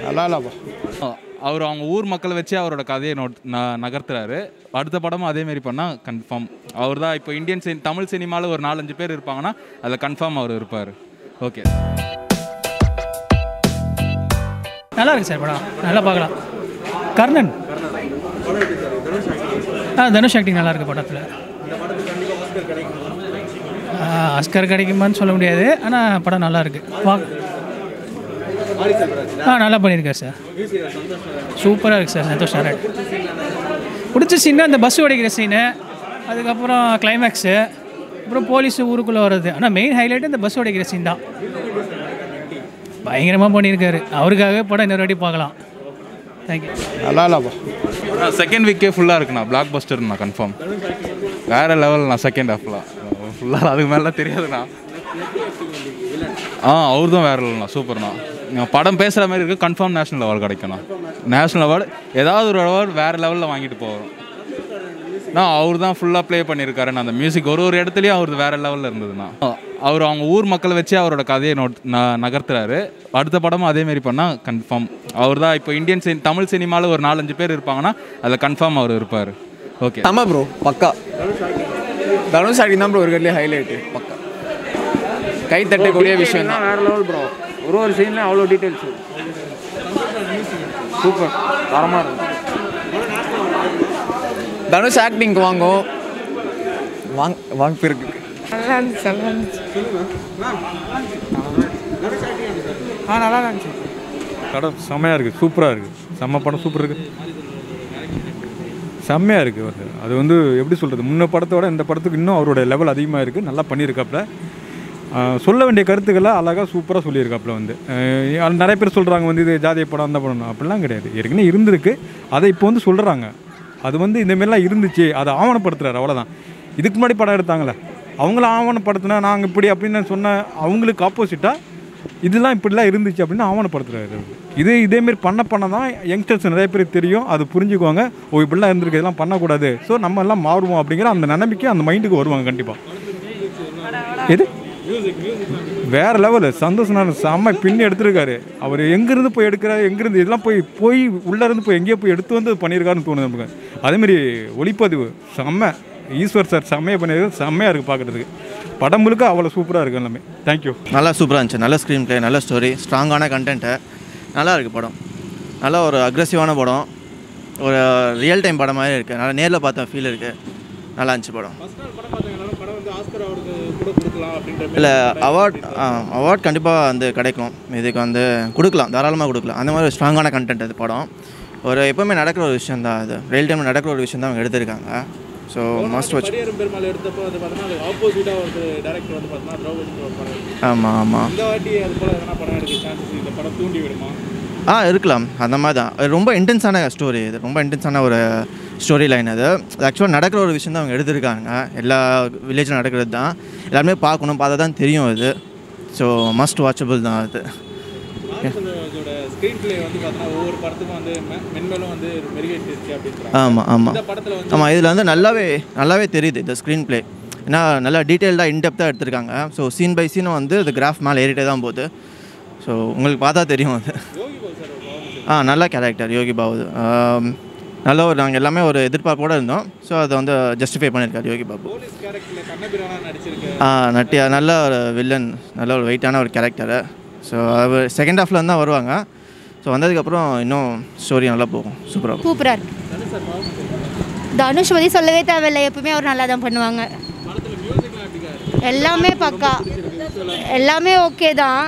நல்லா இல்லைப்பா அவர் அவங்க ஊர் மக்களை வச்சு அவரோட கதையை நோட் ந- நகர்த்துறாரு அடுத்த படமும் அதே மாதிரி பண்ணால் கன்ஃபார்ம் அவர் தான் இப்போ இந்தியன் சினி தமிழ் சினிமாவில் ஒரு நாலஞ்சு பேர் இருப்பாங்கன்னா அதில் கன்ஃபார்ம் அவர் இருப்பார் ஓகே நல்லா இருக்கு சார் படம் நல்லா பார்க்கலாம் கர்ணன் ஆ தனுஷ் ஆக்டிங் நல்லா இருக்கு படத்தில் ஆஸ்கர் கிடைக்குமான்னு சொல்ல முடியாது ஆனால் படம் நல்லா இருக்கு வா ஆ நல்லா பண்ணியிருக்காரு சார் சூப்பராக இருக்குது சார் சந்தோஷ் நாராயண் பிடிச்ச சீன் அந்த பஸ் உடைக்கிற சீனு அதுக்கப்புறம் கிளைமேக்ஸு அப்புறம் போலீஸ் ஊருக்குள்ளே வர்றது ஆனால் மெயின் ஹைலைட் இந்த பஸ் உடைக்கிற சீன் தான் பயங்கரமாக பண்ணியிருக்காரு அவருக்காகவே படம் இன்னொரு வாட்டி பார்க்கலாம் தேங்க்யூ நல்லா இல்லைப்பா செகண்ட் வீக்கே ஃபுல்லாக இருக்குண்ணா பிளாக் பஸ்டர்ண்ணா கன்ஃபார்ம் வேறு லெவல்ண்ணா செகண்ட் ஹாஃப்லாம் ஃபுல்லாக அதுக்கு மேலே தெரியாதுண்ணா ஆ அவர் தான் வேற இல்லைண்ணா சூப்பர்ண்ணா நீங்க படம் பேசுகிற மாதிரி இருக்குது கன்ஃபார்ம் நேஷனல் அவார்டு கிடைக்கும்ண்ணா நேஷனல் அவார்டு ஏதாவது ஒரு அவார்டு வேறு லெவலில் வாங்கிட்டு போகிறோம் நான் அவர் தான் ஃபுல்லாக ப்ளே பண்ணியிருக்காருண்ணா அந்த மியூசிக் ஒரு ஒரு இடத்துலையும் அவரது வேறு லெவலில் இருந்ததுண்ணா அவர் அவங்க ஊர் மக்களை வச்சு அவரோட கதையை நோட் ந- நகர்த்துறாரு அடுத்த படமும் அதே மாதிரி பண்ணால் கன்ஃபார்ம் அவர் தான் இப்போ இந்தியன் சினி தமிழ் சினிமாவில் ஒரு நாலஞ்சு பேர் இருப்பாங்கன்னா அதில் கன்ஃபார்ம் அவர் இருப்பார் ஓகே ஆமாம் ப்ரோ பக்கா தனுஷ் ஆக்டிங் தான் ப்ரோ இருக்கிறதுலே ஹைலைட்டு பக்கா கை தட்டக்கூடிய விஷயம் தான் வேற லெவல் ப்ரோ ஒரு ஒரு சீன்ல அவ்வளோ டீட்டெயில்ஸ் சூப்பர் தரமாக இருக்கும் தனுஷ் ஆக்டிங்க்கு வாங்கும் வாங் வாங்க இருக்கு நல்லா இருந்துச்சு நல்லா இருந்துச்சு ஆ நல்லா இருந்துச்சு படம் செம்மையாக இருக்குது சூப்பராக இருக்குது செம்ம படம் சூப்பர் இருக்குது செம்மையாக இருக்குது அவர் அது வந்து எப்படி சொல்கிறது முன்ன படத்தோட இந்த படத்துக்கு இன்னும் அவரோட லெவல் அதிகமாக இருக்குது நல்லா பண்ணியிருக்காப்புல ஆஹ் சொல்ல வேண்டிய கருத்துக்களை அழகாக சூப்பராக சொல்லியிருக்காப்புல வந்து ஆஹ் நிறைய பேர் சொல்கிறாங்க வந்து இது ஜாதிய படம் அந்த படம் அப்படிலாம் கிடையாது ஏற்கனவே இருந்திருக்கு அதை இப்போ வந்து சொல்கிறாங்க அது வந்து இந்த மாதிரிலாம் இருந்துச்சு அதை ஆவணப்படுத்துறாரு அவ்வளோதான் இதுக்கு முன்னாடி படம் எடுத்தாங்களே அவங்கள ஆவணப்படுத்தினா நாங்கள் இப்படி அப்படின்னு சொன்ன அவங்களுக்கு ஆப்போசிட்டாக இதெல்லாம் இப்படிலாம் இருந்துச்சு அப்படின்னு ஆவணப்படுத்துறாரு அவரு. இது இதேமாரி பண்ண பண்ண தான் யங்ஸ்டர்ஸ் நிறைய பேருக்கு தெரியும் அது புரிஞ்சுக்குவாங்க ஓ இப்படிலாம் இருந்திருக்கு இதெல்லாம் பண்ணக்கூடாது ஸோ நம்ம எல்லாம் மாறுவோம் அப்படிங்கிற அந்த நிலைமைக்கு அந்த மைண்டுக்கு வருவாங்க கண்டிப்பாக எது வேற லெவலு சந்தோஷ் நான் செம்ம பின்னி எடுத்திருக்காரு அவர் எங்கேருந்து போய் எடுக்கிறாரு எங்கேருந்து இதெல்லாம் போய் போய் உள்ளே இருந்து போய் எங்கேயோ போய் எடுத்து வந்து பண்ணியிருக்காருன்னு தோணுது நமக்கு அதேமாரி ஒளிப்பதிவு செம்ம ஈஸ்வர் சார் செம்மையாக பண்ணியிருக்காரு செம்மையாக இருக்குது பார்க்குறதுக்கு படம் முழுக்க அவ்வளோ சூப்பராக இருக்குது எல்லாமே தேங்க்யூ நல்லா சூப்பராக இருந்துச்சு நல்ல ஸ்க்ரீன் ப்ளே நல்ல ஸ்டோரி ஸ்ட்ராங்கான கண்டென்ட்டு நல்லா இருக்குது படம் நல்லா ஒரு அக்ரெசிவான படம் ஒரு ரியல் டைம் படம் மாதிரி இருக்குது நல்லா நேரில் பார்த்த ஃபீல் இருக்குது நல்லா இருந்துச்சு படம் இல்லை அவார்ட் அவார்ட் கண்டிப்பாக வந்து கிடைக்கும் இதுக்கு வந்து கொடுக்கலாம் தாராளமாக கொடுக்கலாம் அந்த மாதிரி ஒரு ஸ்ட்ராங்கான கண்டென்ட் இது படம் ஒரு எப்போவுமே நடக்கிற ஒரு விஷயம் தான் அது ரியல் டைமில் நடக்கிற ஒரு விஷயம் தான் அவங்க எடுத்திருக்காங்க ஸோ மஸ்ட் வாட்ச் பெருமாள் எடுத்தப்போ வந்து பார்த்தோன்னா அது ஆப்போசிட்டாக ஒரு டேரக்டர் வந்து பார்த்தோன்னா திரௌபதி ஒரு படம் எடுத்தாரு. ஆமாம் ஆமாம் இந்த வாட்டி அது போல எதனா படம் எடுக்க சான்சஸ் இந்த படம் தூண்டி விடுமா ஆ இருக்கலாம் அந்த மாதிரி தான் அது ரொம்ப இன்டென்ஸான ஸ்டோரி இது ரொம்ப இன்டென்ஸான ஒரு ஸ்டோரி லைன் அது ஆக்சுவலாக நடக்கிற ஒரு விஷயம் தான் அவங்க எடுத்திருக்காங்க எல்லா வில்லேஜில் நடக்கிறது தான் எல்லாருமே பார்க்கணும் பார்த்தா தான் தெரியும் அது ஸோ மஸ்ட் வாட்சபிள் தான் அது இதோட ஸ்க்ரீன் பிளே வந்து பார்த்தோன்னா ஒவ்வொரு படத்துக்கும் வந்து மெ- மென்மேலும் வந்து மெருகேற்றிருச்சு அப்படின்னு ஆமாம் ஆமாம் இந்த படத்தில் வந்து ஆமாம் இதில் வந்து நல்லாவே நல்லாவே தெரியுது இந்த ஸ்க்ரீன் ப்ளே ஏன்னா நல்லா டீட்டெயில்டாக இன்டெப்த்தாக எடுத்திருக்காங்க ஸோ சீன் பை சீனும் வந்து இந்த கிராஃப் மேலே ஏறிட்டே தான் போகுது ஸோ உங்களுக்கு பார்த்தா தெரியும் அது ஆ நல்ல கேரக்டர் யோகி பாபு ஆம், நல்ல ஒரு நாங்கள் எல்லாமே ஒரு எதிர்பார்ப்போடு இருந்தோம் ஸோ அதை வந்து ஜஸ்டிஃபை பண்ணியிருக்காரு யோகி பாபு போலீஸ் கேரக்டரில் கண்ணபிரானா நடிச்சிருக்கு ஆ நட்டியா நல்ல ஒரு வில்லன் நல்ல ஒரு வெயிட்டான ஒரு கேரக்டரு ஸோ அவர் செகண்ட் ஹாஃபில் தான் வருவாங்க ஸோ வந்ததுக்கப்புறம் இன்னும் ஸ்டோரி நல்லா போகும் சூப்பராக இருக்கும் சூப்பராக இருக்கு தனுஷ் பற்றி சொல்லவே தேவையில்லை எப்பவுமே அவர் நல்லா தான் பண்ணுவாங்க எல்லாமே பக்கா எல்லாமே ஓகே தான்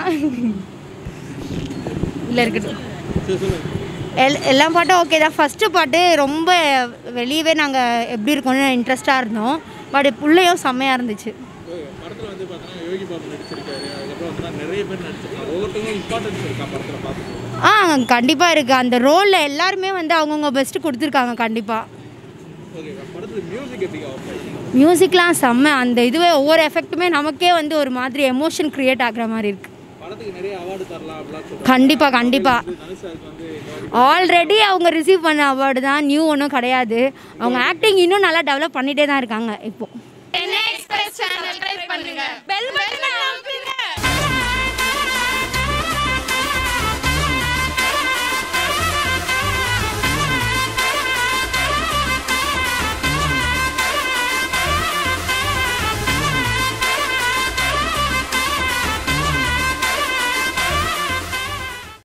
இல்லை இருக்கட்டும் எல் எல்லா பாட்டும் ஓகே தான் ஃபஸ்ட்டு பாட்டு ரொம்ப வெளியவே நாங்கள் எப்படி இருக்கோம்னு இன்ட்ரெஸ்டாக இருந்தோம் பட் உள்ளேயும் செம்மையாக இருந்துச்சு படத்தில் வந்து பார்த்தோன்னா யோகி பாபு நடிச்சிருக்காரு அதுக்கப்புறம் வந்து நிறைய பேர் நடிச்சிருக்காங்க ஒவ்வொருத்தவங்களும் இம்பார்ட்டன்ஸ் இருக்கா படத்தில் பார்த்துக்கோங்க ஆ கண்டிப்பாக இருக்குது அந்த ரோலில் எல்லாருமே வந்து அவங்கவுங்க பெஸ்ட்டு கொடுத்துருக்காங்க கண்டிப்பாக ஓகே படத்தில் மியூசிக் எப்படி மியூசிக்லாம் செம்ம அந்த இதுவே ஒவ்வொரு எஃபெக்ட்டுமே நமக்கே வந்து ஒரு மாதிரி எமோஷன் க்ரியேட் ஆகுற மாதிரி இருக்குது படத்துக்கு நிறைய அவார்டு தரலாம் அப்படிலாம் சொல்லுவாங்க கண்டிப்பாக கண்டிப்பாக தனுஷாவுக்கு வந்து ஆல்ரெடி அவங்க ரிசீவ் பண்ண அவார்டு தான் நியூ ஒன்றும் கிடையாது அவங்க ஆக்டிங் இன்னும் நல்லா டெவலப் பண்ணிகிட்டே தான் இருக்காங்க இப்போ எக்ஸ்பிரஸ் சேனல் ட்ரை பண்ணுங்க பெல் பட்டனை